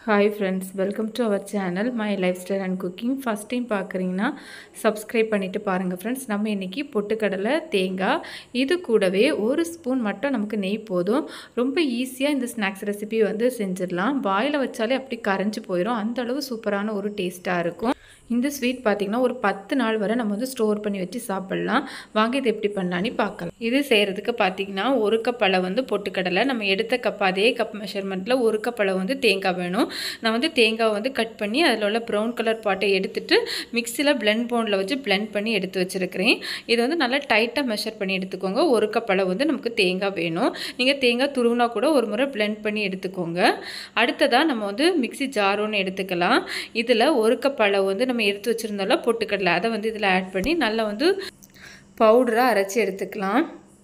hi friends welcome to our channel my lifestyle and cooking first time பார்க்குறீங்கன்னா subscribe பண்ணிவிட்டு பாருங்கள் friends நம்ம இன்றைக்கி பொட்டுக்கடலை தேங்காய் இது கூடவே ஒரு ஸ்பூன் மட்டும் நமக்கு நெய் போதும் ரொம்ப ஈஸியாக இந்த ஸ்நாக்ஸ் ரெசிபி வந்து செஞ்சிடலாம் வாயில் வச்சாலே அப்படி கரைஞ்சி போயிடும் அந்த அளவு சூப்பரான ஒரு டேஸ்ட்டாக இருக்கும் இந்த ஸ்வீட் பார்த்திங்கன்னா ஒரு பத்து நாள் வரை நம்ம வந்து ஸ்டோர் பண்ணி வச்சு சாப்பிட்லாம் வாங்க இது எப்படி பண்ணலான்னு பார்க்கலாம் இது செய்கிறதுக்கு பார்த்திங்கன்னா ஒரு கப் அளவு வந்து பொட்டுக்கடலை நம்ம எடுத்த கப் அதே கப் மெஷர்மெண்ட்டில் ஒரு கப் அளவு வந்து தேங்காய் வேணும் நான் வந்து தேங்காவை வந்து கட் பண்ணி அதில் உள்ள ப்ரௌன் கலர் பாட்டை எடுத்துட்டு மிக்சியில் பிளெண்ட் பவுனில் வச்சு பிளெண்ட் பண்ணி எடுத்து வச்சுருக்கிறேன் இது வந்து நல்லா டைட்டாக மெஷர் பண்ணி எடுத்துக்கோங்க ஒரு கப் அளவு வந்து நமக்கு தேங்காய் வேணும் நீங்கள் தேங்காய் துருவினா கூட ஒரு முறை பிளெண்ட் பண்ணி எடுத்துக்கோங்க அடுத்ததாக நம்ம வந்து மிக்சி ஜார் ஒன்று எடுத்துக்கலாம் இதில் ஒரு கப் அளவு வந்து நம்ம எடுத்து வச்சுருந்தாலும் பொட்டுக்கடலை அதை வந்து இதில் ஆட் பண்ணி நல்லா வந்து பவுடராக அரைச்சி எடுத்துக்கலாம்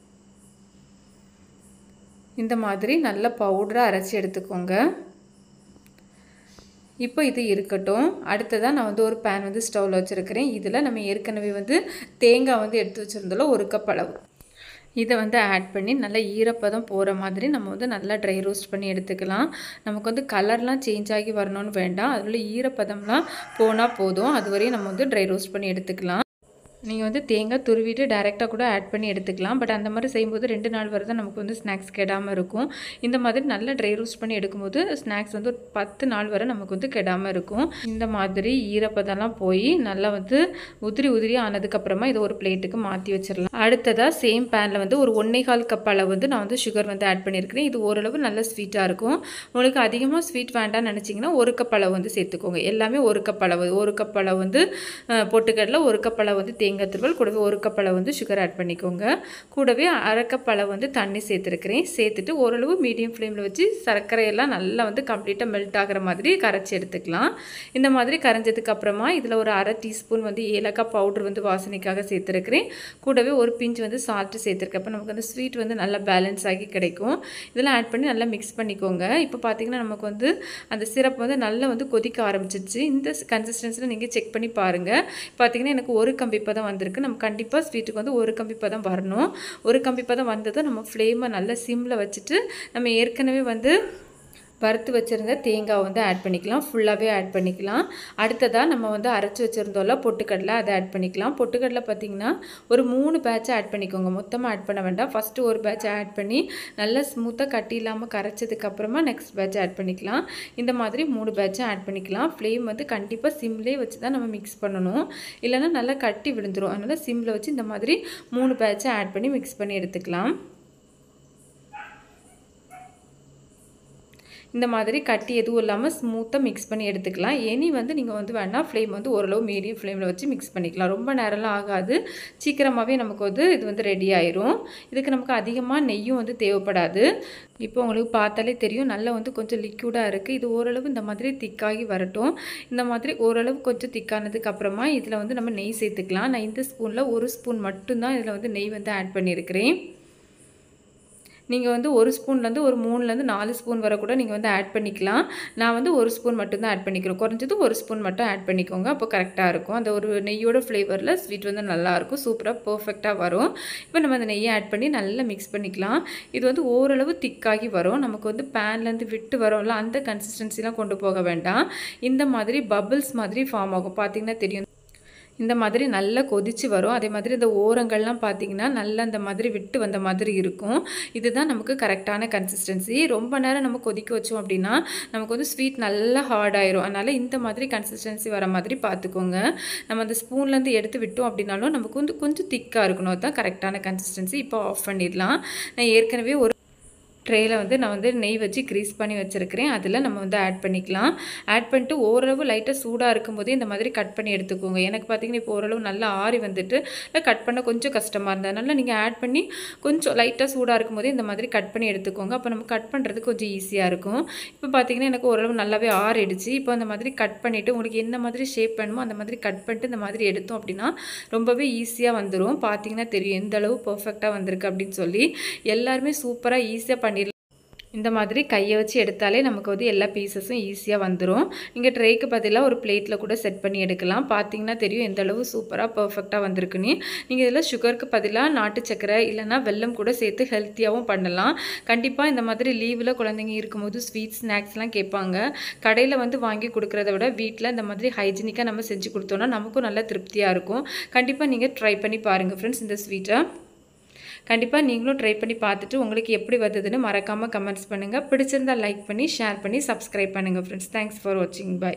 இந்த மாதிரி நல்ல பவுடராக அரைச்சி எடுத்துக்கோங்க இப்போ இது இருக்கட்டும் அடுத்ததாக நான் வந்து ஒரு பேன் வந்து ஸ்டவ்வில் வச்சுருக்கிறேன் இதில் நம்ம ஏற்கனவே வந்து தேங்காய் வந்து எடுத்து வச்சுருந்தாலும் ஒரு கப் அளவு இதை வந்து ஆட் பண்ணி நல்லா ஈரப்பதம் போகிற மாதிரி நம்ம வந்து நல்லா ட்ரை ரோஸ்ட் பண்ணி எடுத்துக்கலாம் நமக்கு வந்து கலர்லாம் சேஞ்ச் ஆகி வரணும்னு வேண்டாம் அதில் ஈரப்பதம்லாம் போனால் போதும் அது வரையும் நம்ம வந்து ட்ரை ரோஸ்ட் பண்ணி எடுத்துக்கலாம் நீங்கள் வந்து தேங்காய் துருவிட்டு டேரெக்டாக கூட ஆட் பண்ணி எடுத்துக்கலாம் பட் அந்த மாதிரி செய்யும்போது ரெண்டு நாள் வரை தான் நமக்கு வந்து ஸ்நாக்ஸ் கெடாமல் இருக்கும் இந்த மாதிரி நல்லா ட்ரை ரோஸ்ட் பண்ணி எடுக்கும்போது ஸ்நாக்ஸ் வந்து ஒரு பத்து நாள் வரை நமக்கு வந்து கெடாமல் இருக்கும் இந்த மாதிரி ஈரப்பதம்லாம் போய் நல்லா வந்து உதிரி உதிரி ஆனதுக்கப்புறமா இதை ஒரு பிளேட்டுக்கு மாற்றி வச்சிடலாம் அடுத்ததாக சேம் பேனில் வந்து ஒரு ஒன்றே கால் கப் அளவு வந்து நான் வந்து சுகர் வந்து ஆட் பண்ணியிருக்கிறேன் இது ஓரளவு நல்ல ஸ்வீட்டாக இருக்கும் உங்களுக்கு அதிகமாக ஸ்வீட் வேண்டாம்னு நினச்சிங்கன்னா ஒரு கப் அளவு வந்து சேர்த்துக்கோங்க எல்லாமே ஒரு கப் அளவு ஒரு கப் அளவு வந்து பொட்டுக்கடலை ஒரு கப் அளவு வந்து தேங்காய் தேங்காய் துருவல் கூடவே ஒரு கப் அளவு வந்து சுகர் ஆட் பண்ணிக்கோங்க கூடவே அரை கப் அளவு வந்து தண்ணி சேர்த்துருக்கிறேன் சேர்த்துட்டு ஓரளவு மீடியம் ஃப்ளேமில் வச்சு சர்க்கரையெல்லாம் நல்லா வந்து கம்ப்ளீட்டாக மெல்ட் ஆகிற மாதிரி கரைச்சி எடுத்துக்கலாம் இந்த மாதிரி கரைஞ்சதுக்கு அப்புறமா இதில் ஒரு அரை டீஸ்பூன் வந்து ஏலக்காய் பவுடர் வந்து வாசனைக்காக சேர்த்துருக்கிறேன் கூடவே ஒரு பிஞ்ச் வந்து சால்ட்டு சேர்த்துருக்கேன் அப்போ நமக்கு அந்த ஸ்வீட் வந்து நல்லா பேலன்ஸ் ஆகி கிடைக்கும் இதெல்லாம் ஆட் பண்ணி நல்லா மிக்ஸ் பண்ணிக்கோங்க இப்போ பார்த்தீங்கன்னா நமக்கு வந்து அந்த சிரப் வந்து நல்லா வந்து கொதிக்க ஆரம்பிச்சிச்சு இந்த கன்சிஸ்டன்சியில் நீங்கள் செக் பண்ணி பாருங்கள் பார்த்தீங்கன்னா எனக்கு ஒரு கம்பி இப்போ தான் வந்திருக்கு நம்ம கண்டிப்பாக ஸ்வீட்டுக்கு வந்து ஒரு கம்பி பதம் வரணும் ஒரு கம்பி பதம் வந்ததும் நம்ம ஃப்ளேமை நல்லா சிம்மில் வச்சுட்டு நம்ம ஏற்கனவே வந்து வறுத்து வச்சுருந்த தேங்காய் வந்து ஆட் பண்ணிக்கலாம் ஃபுல்லாகவே ஆட் பண்ணிக்கலாம் அடுத்ததாக நம்ம வந்து அரைச்சி வச்சுருந்தோம்ல பொட்டுக்கடலை அதை ஆட் பண்ணிக்கலாம் பொட்டுக்கடலை பார்த்திங்கன்னா ஒரு மூணு பேட்சை ஆட் பண்ணிக்கோங்க மொத்தமாக ஆட் பண்ண வேண்டாம் ஃபஸ்ட்டு ஒரு பேட்ச் ஆட் பண்ணி நல்லா ஸ்மூத்தாக கட்டி இல்லாமல் கரைச்சதுக்கப்புறமா நெக்ஸ்ட் பேட்ச் ஆட் பண்ணிக்கலாம் இந்த மாதிரி மூணு பேட்சும் ஆட் பண்ணிக்கலாம் ஃப்ளேம் வந்து கண்டிப்பாக சிம்லேயே வச்சு தான் நம்ம மிக்ஸ் பண்ணணும் இல்லைனா நல்லா கட்டி விழுந்துடும் அதனால் சிம்மில் வச்சு இந்த மாதிரி மூணு பேட்சை ஆட் பண்ணி மிக்ஸ் பண்ணி எடுத்துக்கலாம் இந்த மாதிரி கட்டி எதுவும் இல்லாமல் ஸ்மூத்தாக மிக்ஸ் பண்ணி எடுத்துக்கலாம் எனி வந்து நீங்கள் வந்து வேணால் ஃப்ளேம் வந்து ஓரளவு மீடியம் ஃப்ளேமில் வச்சு மிக்ஸ் பண்ணிக்கலாம் ரொம்ப நேரம்லாம் ஆகாது சீக்கிரமாகவே நமக்கு வந்து இது வந்து ரெடி ஆயிரும் இதுக்கு நமக்கு அதிகமாக நெய்யும் வந்து தேவைப்படாது இப்போ உங்களுக்கு பார்த்தாலே தெரியும் நல்லா வந்து கொஞ்சம் லிக்யூடாக இருக்குது இது ஓரளவு இந்த மாதிரி திக்காகி வரட்டும் இந்த மாதிரி ஓரளவு கொஞ்சம் திக்கானதுக்கு அப்புறமா இதில் வந்து நம்ம நெய் சேர்த்துக்கலாம் நான் இந்த ஸ்பூனில் ஒரு ஸ்பூன் மட்டும்தான் இதில் வந்து நெய் வந்து ஆட் பண்ணியிருக்கிறேன் நீங்கள் வந்து ஒரு ஸ்பூன்லேருந்து ஒரு மூணுலேருந்து நாலு ஸ்பூன் வரை கூட நீங்கள் வந்து ஆட் பண்ணிக்கலாம் நான் வந்து ஒரு ஸ்பூன் மட்டும்தான் ஆட் பண்ணிக்கிறோம் குறைஞ்சது ஒரு ஸ்பூன் மட்டும் ஆட் பண்ணிக்கோங்க அப்போ கரெக்டாக இருக்கும் அந்த ஒரு நெய்யோட ஃப்ளேவரில் ஸ்வீட் வந்து நல்லாயிருக்கும் சூப்பராக பர்ஃபெக்டாக வரும் இப்போ நம்ம அந்த நெய்யை ஆட் பண்ணி நல்லா மிக்ஸ் பண்ணிக்கலாம் இது வந்து ஓரளவு திக்காகி வரும் நமக்கு வந்து பேன்லேருந்து விட்டு வரோம்ல அந்த கன்சிஸ்டன்சிலாம் கொண்டு போக வேண்டாம் இந்த மாதிரி பபிள்ஸ் மாதிரி ஃபார்ம் ஆகும் பார்த்திங்கன்னா தெரியும் இந்த மாதிரி நல்லா கொதித்து வரும் அதே மாதிரி இந்த ஓரங்கள்லாம் பார்த்திங்கன்னா நல்லா இந்த மாதிரி விட்டு வந்த மாதிரி இருக்கும் இதுதான் நமக்கு கரெக்டான கன்சிஸ்டன்சி ரொம்ப நேரம் நம்ம கொதிக்க வச்சோம் அப்படின்னா நமக்கு வந்து ஸ்வீட் நல்லா ஹார்ட் ஆயிரும் அதனால் இந்த மாதிரி கன்சிஸ்டன்சி வர மாதிரி பார்த்துக்கோங்க நம்ம அந்த ஸ்பூன்லேருந்து எடுத்து விட்டோம் அப்படின்னாலும் நமக்கு வந்து கொஞ்சம் திக்காக இருக்கணும் அதுதான் கரெக்டான கன்சிஸ்டன்சி இப்போ ஆஃப் பண்ணிடலாம் நான் ஏற்கனவே ஒரு ட்ரேயில் வந்து நான் வந்து நெய் வச்சு க்ரீஸ் பண்ணி வச்சுருக்கிறேன் அதில் நம்ம வந்து ஆட் பண்ணிக்கலாம் ஆட் பண்ணிட்டு ஓரளவு லைட்டாக சூடாக இருக்கும்போதே இந்த மாதிரி கட் பண்ணி எடுத்துக்கோங்க எனக்கு பார்த்தீங்கன்னா இப்போ ஓரளவு நல்லா ஆறி வந்துட்டு கட் பண்ண கொஞ்சம் கஷ்டமாக இருந்தது அதனால் நீங்கள் ஆட் பண்ணி கொஞ்சம் லைட்டாக சூடாக இருக்கும்போதே இந்த மாதிரி கட் பண்ணி எடுத்துக்கோங்க அப்போ நம்ம கட் பண்ணுறதுக்கு கொஞ்சம் ஈஸியாக இருக்கும் இப்போ பார்த்தீங்கன்னா எனக்கு ஓரளவு நல்லாவே ஆறிடுச்சு இப்போ அந்த மாதிரி கட் பண்ணிவிட்டு உங்களுக்கு என்ன மாதிரி ஷேப் வேணுமோ அந்த மாதிரி கட் பண்ணிட்டு இந்த மாதிரி எடுத்தோம் அப்படின்னா ரொம்பவே ஈஸியாக வந்துடும் பார்த்தீங்கன்னா தெரியும் எந்த அளவு பர்ஃபெக்டாக வந்திருக்கு அப்படின்னு சொல்லி எல்லாருமே சூப்பராக ஈஸியாக பண்ணிடலாம் இந்த மாதிரி கையை வச்சு எடுத்தாலே நமக்கு வந்து எல்லா பீசஸும் ஈஸியாக வந்துடும் நீங்கள் ட்ரேக்கு பதிலாக ஒரு பிளேட்டில் கூட செட் பண்ணி எடுக்கலாம் பார்த்தீங்கன்னா தெரியும் எந்த அளவு சூப்பராக பர்ஃபெக்டாக வந்திருக்குன்னு நீங்கள் இதில் சுகருக்கு பதிலாக நாட்டு சக்கரை இல்லைனா வெல்லம் கூட சேர்த்து ஹெல்த்தியாகவும் பண்ணலாம் கண்டிப்பாக இந்த மாதிரி லீவில் குழந்தைங்க இருக்கும்போது ஸ்வீட் ஸ்நாக்ஸ்லாம் கேட்பாங்க கடையில் வந்து வாங்கி கொடுக்குறத விட வீட்டில் இந்த மாதிரி ஹைஜீனிக்காக நம்ம செஞ்சு கொடுத்தோன்னா நமக்கும் நல்ல திருப்தியாக இருக்கும் கண்டிப்பாக நீங்கள் ட்ரை பண்ணி பாருங்கள் ஃப்ரெண்ட்ஸ் இந்த ஸ்வீட்டை கண்டிப்பாக நீங்களும் ட்ரை பண்ணி பார்த்துட்டு உங்களுக்கு எப்படி வந்ததுன்னு மறக்காமல் கமெண்ட்ஸ் பண்ணுங்கள் பிடிச்சிருந்தா லைக் பண்ணி ஷேர் பண்ணி சப்ஸ்கிரைப் பண்ணுங்கள் ஃப்ரெண்ட்ஸ் தேங்க்ஸ் ஃபார் வாட்சிங் பை